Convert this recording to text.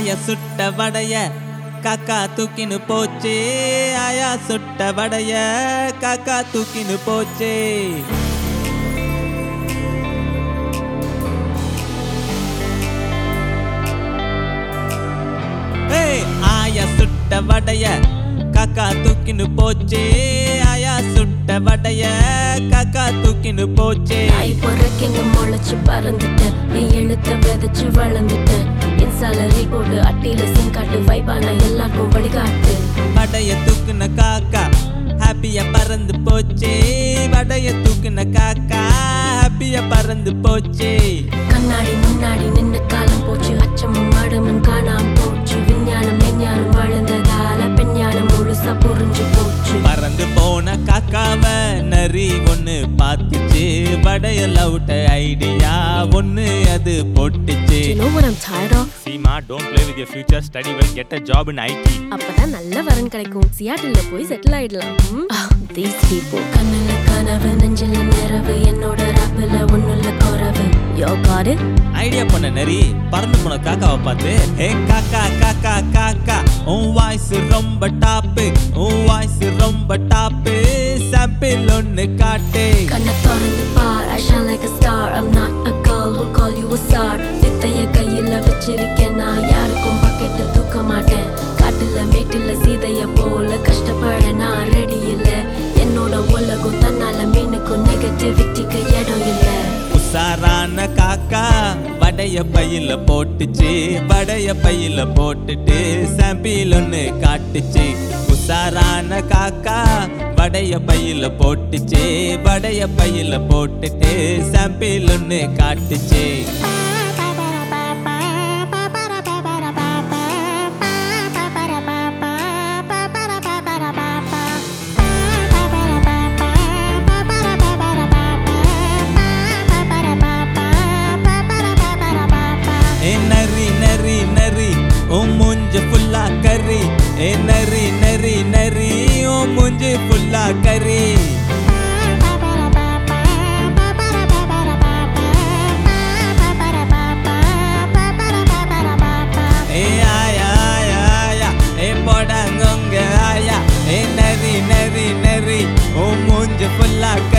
ஆய சுட்ட வடைய காக்கா தூக்கின்னு போச்சே ஆயா சுட்ட வடைய காக்கா தூக்கின்னு போச்சே ஏய், ஆயா சுட்ட வடைய காக்கா தூக்கின்னு போச்சே ஆயா சுட்ட வடைய காக்கா தூக்கின்னு போச்சே தாய் பிறக்கிங்க முளைச்சு பறந்துட்டேன் நீ எழுத்த விதைச்சு வளர்ந்துட்டேன் இன்சால போட்டு அட்டியில சிம் காட்டு வைபான எல்லாருக்கும் வழிகாட்டு வடைய தூக்குன காக்கா ஹாப்பியா பறந்து போச்சே வடைய தூக்குன காக்கா ஹாப்பியா பறந்து போச்சே கண்ணாடி முன்னாடி நின்ன காலம் போச்சு அச்சமும் மடமும் காணாம போச்சு விஞ்ஞானம் விஞ்ஞானம் வளர்ந்ததால பெஞ்ஞானம் முழுசா புரிஞ்சு போச்சு பறந்து போன காக்காவ நரி ஒண்ணு பார்த்துச்சு வடைய லவுட்ட ஐடியா ஒண்ணு அது போட்டுச்சு You know what I'm tired of? Seema don't play with your future study well get a job in IT அப்பதான் நல்ல வரன் கிடைக்கும் சியாட்டில்ல போய் செட்டில் ஆயிடலாம் தீஸ் people கண்ணுல கனவு நெஞ்சில நிறவு என்னோட ரப்பில ஒண்ணுல குறவு யோ காடு ஐடியா பண்ண நரி பறந்து போன காக்காவை பார்த்து ஹே காக்கா காக்கா காக்கா உன் வாய்ஸ் ரொம்ப டாப்பு உன் வாய்ஸ் ரொம்ப டாப்பு சாம்பிள் ஒண்ணு காட்டு கண்ணை திறந்து பார் I shine like a star I'm not a girl who call you a star வித்தைய கையில வச்சிருக்கேன் நான் யாருக்கும் பக்கெட்டு தூக்க மாட்டேன் காட்டுல மேட்டுல சீதைய போல கஷ்டப்பட நான் ரெடி இல்ல என்னோட உலகம் தன்னால மீனுக்கும் நெகட்டிவிட்டிக்கு இடம் இல்ல உசாரான காக்கா வடைய பையில போட்டுச்சு வடைய பையில போட்டுட்டு சாம்பிள் ஒண்ணு காட்டுச்சு உசாரான காக்கா வடைய பையில போட்டுச்சு வடைய பையில போட்டுட்டு சாம்பிள் ஒண்ணு காட்டுச்சு ஏ நரி நரி நரி ஓ மூஞ்சு ஃபுல்லா கறி ஏ நரி நரி நரி ஓ மூஞ்சு ஃபுல்லா கறி ஏ ஆயா ஆயா ஆயா ஏ போடாங்கங்க ஆயா ஏ நரி நரி நரி ஓ மூஞ்சு ஃபுல்லா